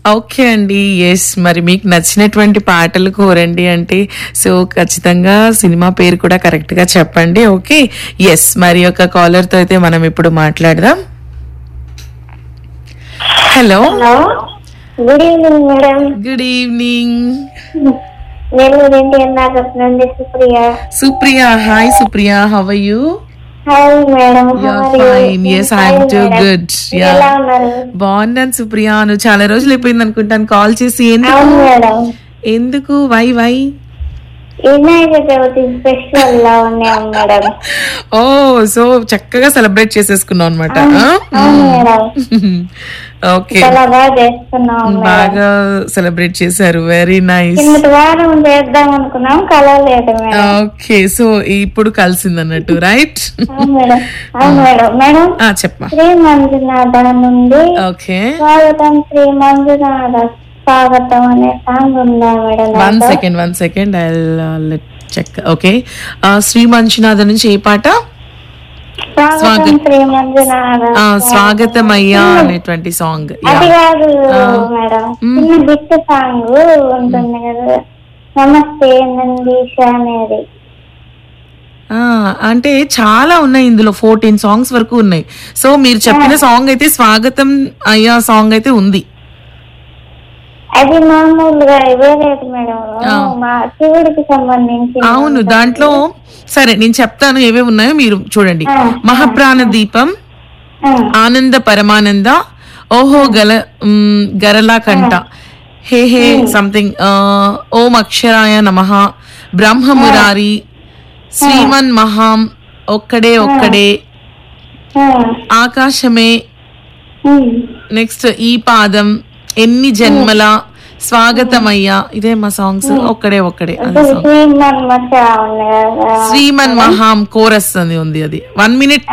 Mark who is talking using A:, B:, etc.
A: Okay అండి yes మరి మీకు నచ్చినటువంటి పాటలు కోరండి అంటే సో ఖచ్చితంగా సినిమా పేరు కూడా కరెక్ట్ గా చెప్పండి ఓకే ఎస్ మరి ఒక కాలర్ తో అయితే మనం ఇప్పుడు మాట్లాడదాం hello
B: hello good evening madam
A: good evening
B: నేను ఏంటి అన్నారు నుండి Supriya
A: Supriya hi Supriya how you
B: hi madam
A: fine yes I'm too good
B: ఎలా ఉన్నారు
A: బాగున్నాను సుప్రియ నువ్వు చాలా రోజులు అయిపోయింది అనుకుంటాను కాల్ చేసి ఎందుకు
B: అవును మేడం
A: ఎందుకు why why
B: Vinayaka Chavithi festival లా ఉన్నాం మేడం
A: ఓ సో చక్కగా సెలబ్రేట్ చేసేసుకున్నాం అనమాట
B: అవును మేడం
A: ఓకే
B: చాలా బాగా చేస్తున్నాం మేడం
A: బాగా సెలబ్రేట్ చేశారు వెరీ నైస్
B: కిందటి వారం చేద్దాం అనుకున్నాం కలవలేదు మేడం
A: ఓకే సో ఇప్పుడు కలిసింది అన్నట్టు రైట్
B: అవును మేడం అవును మేడం మేడం
A: చెప్పమా
B: శ్రీ మంజునాథ నుండి
A: ఓకే
B: స్వాగతం శ్రీ మంజునాథ స్వాగతం అనే సాంగ్ ఉందా మేడం
A: వన్
B: నాతో?
A: Second one second I let check okay Shri Manjunatha నుంచి ఏ పాట
B: స్వాగతం శ్రీ మంజునాథ
A: ఆ, స్వాగతం అయ్యా అనేటువంటి సాంగ్
B: అది కాదు మేడం చిన్న బిట్ సాంగ్ ఉంటుంది కదా నమస్తే నందీష అనేది
A: అంటే చాలా ఉన్నాయి ఇందులో ఫోర్టీన్ సాంగ్స్ వరకు ఉన్నాయి సో మీరు చెప్పిన సాంగ్ అయితే స్వాగతం అయ్యా సాంగ్ అయితే ఉంది
B: అది మామూలుగా వేరేది మేడం మా శివుడికి సంబంధించి
A: అవును దాంట్లో సరే నేను చెప్తాను ఏవేవి ఉన్నాయో మీరు చూడండి మహాప్రాణ దీపం ఆనంద పరమానంద ఓహో గల మ్, గరలా కంట హే హే సంథింగ్ ఓం అక్షరాయ నమ బ్రహ్మమురారి శ్రీమన్ మహాం ఒక్కడే ఒక్కడే ఆకాశమే నెక్స్ట్ ఈ పాదం ఎన్ని జన్మల స్వాగతమయ్యా ఇదే మా సాంగ్స్ ఒక్కడే ఒక్కడే అదే సాంగ్
B: శ్రీమన్మత ఉంది కదా
A: శ్రీమన్ మహాం కోరస్ అని ఉంది అది వన్ మినిట్